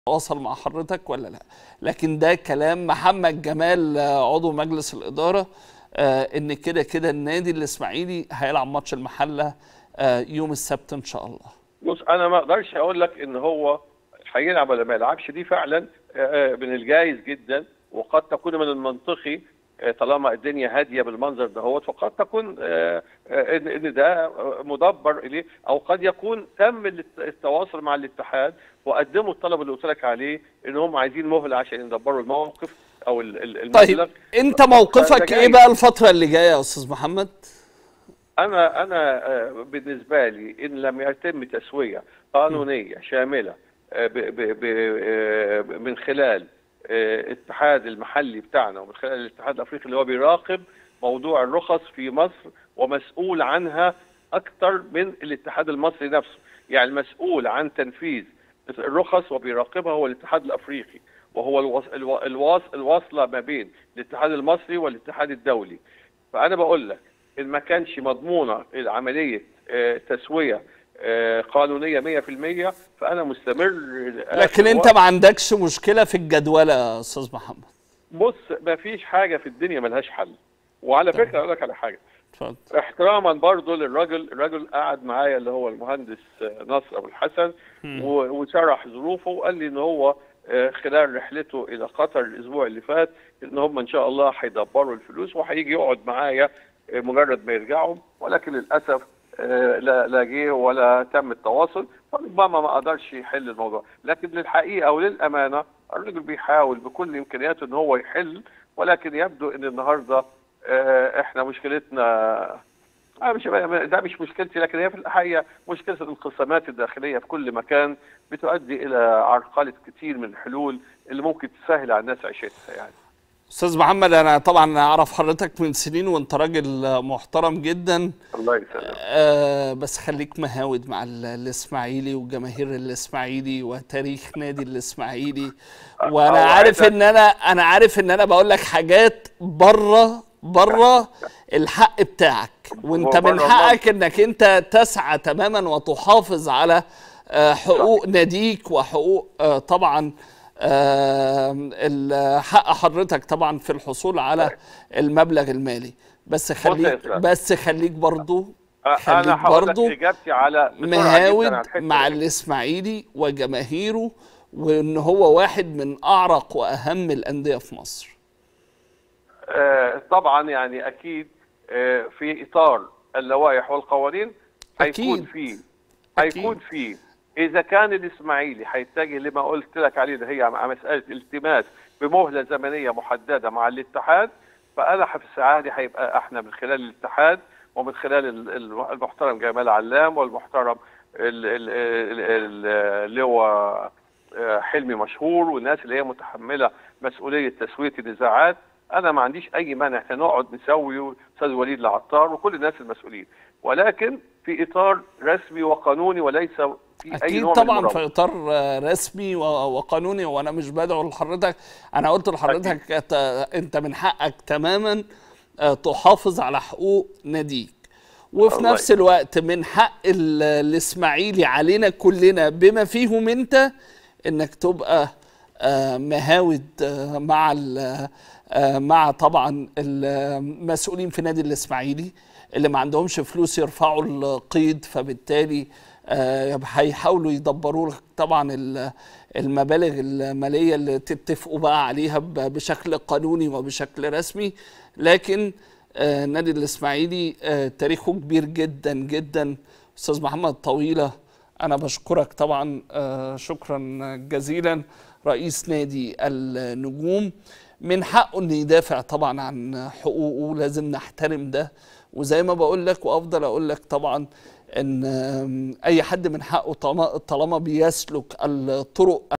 تواصل مع حضرتك ولا لا لكن ده كلام محمد جمال آه، عضو مجلس الإدارة آه، ان كده كده النادي الإسماعيلي هيلعب ماتش المحلة آه، يوم السبت إن شاء الله بص انا ما اقدرش اقول لك ان هو هيلعب ولا ما يلعبش دي فعلا آه، من الجايز جدا وقد تكون من المنطقي آه، طالما الدنيا هاديه بالمنظر دهوت فقد تكون آه، آه، ان إن ده مدبر اليه او قد يكون تم الات- التواصل مع الاتحاد وقدموا الطلب اللي قلت لك عليه ان هم عايزين مهله عشان يدبروا الموقف او ال- ال- المبلغ طيب انت موقفك ده ايه جايز. بقى الفترة اللي جاية يا أستاذ محمد؟ انا انا آه، بالنسبه لي ان لم يتم تسويه قانونيه شامله آه، ب ب ب آه، من خلال آه، الاتحاد المحلي بتاعنا ومن خلال الاتحاد الافريقي اللي هو بيراقب موضوع الرخص في مصر ومسؤول عنها اكثر من الاتحاد المصري نفسه يعني المسؤول عن تنفيذ الرخص وبيراقبها هو الاتحاد الافريقي وهو الوص... الو... الواص... الواصله ما بين الاتحاد المصري والاتحاد الدولي فانا بقول لك ان ما كانش مضمونه عمليه آه، تسويه آه، قانونيه 100% فانا مستمر لكن انت ما عندكش مشكلة في الجدولة يا أستاذ محمد بص ما فيش حاجه في الدنيا ملهاش حل وعلى فكره اقول لك على حاجه اتفضل احتراما برضه للراجل الراجل قعد معايا اللي هو المهندس آه، نصر ابو الحسن و- وشرح ظروفه وقال لي ان هو آه، خلال رحلته الى قطر الاسبوع اللي فات ان هم ان شاء الله هيدبروا الفلوس وهيجي يقعد معايا آه، مجرد ما يرجعوا ولكن للاسف آه، لا لا جه ولا تم التواصل فربما ما قدرش يحل الموضوع لكن للحقيقه وللامانه الراجل بيحاول بكل امكانياته ان هو يحل ولكن يبدو ان النهارده آه، احنا مشكلتنا آه مش ده مش مشكلتي لكن هي في الحقيقه مشكله الانقسامات الداخليه في كل مكان بتؤدي الى عرقله كتير من الحلول اللي ممكن تسهل على الناس عيشتها يعني. أستاذ محمد أنا طبعا أعرف حضرتك من سنين وأنت راجل محترم جدا الله يسلمك. آه بس خليك مهاود مع ال- الاسماعيلي وجماهير الاسماعيلي وتاريخ نادي الاسماعيلي وانا هو عارف عايزك- ان انا انا عارف ان انا بقول لك حاجات بره بره الحق بتاعك وانت هو من بره حقك انك انت تسعى تماما وتحافظ على آه، حقوق ناديك وحقوق آه، طبعا آه، ال- حق حضرتك طبعا في الحصول على المبلغ المالي بس يا خليك إسلام. بس خليك برضو أ- خليك انا هقول لك برضو اجابتي على بسرعة جداً مهاود على الحتة مع دي. الاسماعيلي وجماهيره وان هو واحد من اعرق واهم الانديه في مصر آه، طبعا يعني اكيد آه، في اطار اللوائح والقوانين هيكون أكيد. فيه أكيد. هيكون فيه اذا كان الاسماعيلي هيتجه لما قلت لك عليه ده هي مع مساله التماس بمهله زمنيه محدده مع الاتحاد فانا في الساعه دي هيبقى احنا من خلال الاتحاد ومن خلال ال- ال- المحترم جمال علام والمحترم ال- ال- ال- ال- اللي هو آه، حلمي مشهور والناس اللي هي متحمله مسؤوليه تسويه النزاعات انا ما عنديش اي مانع ان نقعد نسوي استاذ وليد العطار وكل الناس المسؤولين ولكن في اطار رسمي وقانوني وليس في اي اكيد نوع من طبعا المراوغة. في اطار آه، رسمي و- وقانوني وانا مش بدعو لحضرتك انا قلت لحضرتك أت- انت من حقك تماما آه، تحافظ على حقوق ناديك وفي الله نفس الوقت من حق ال- الاسماعيلي علينا كلنا بما فيهم انت انك تبقى آه، مهاود آه، مع ال- آه، مع طبعا المسؤولين في نادي الاسماعيلي اللي ما عندهمش فلوس يرفعوا القيد فبالتالي آه، هيحاولوا يدبروا لك طبعا ال- المبالغ الماليه اللي تتفقوا بقى عليها ب- بشكل قانوني وبشكل رسمي لكن آه، نادي الاسماعيلي آه، تاريخه كبير جدا جدا استاذ محمد طويله انا بشكرك طبعا آه، شكرا جزيلا رئيس نادي النجوم من حقه انه يدافع طبعا عن حقوقه لازم نحترم ده وزي ما بقول لك وافضل اقول لك طبعا ان آم، اي حد من حقه طالما- طالما بيسلك الطرق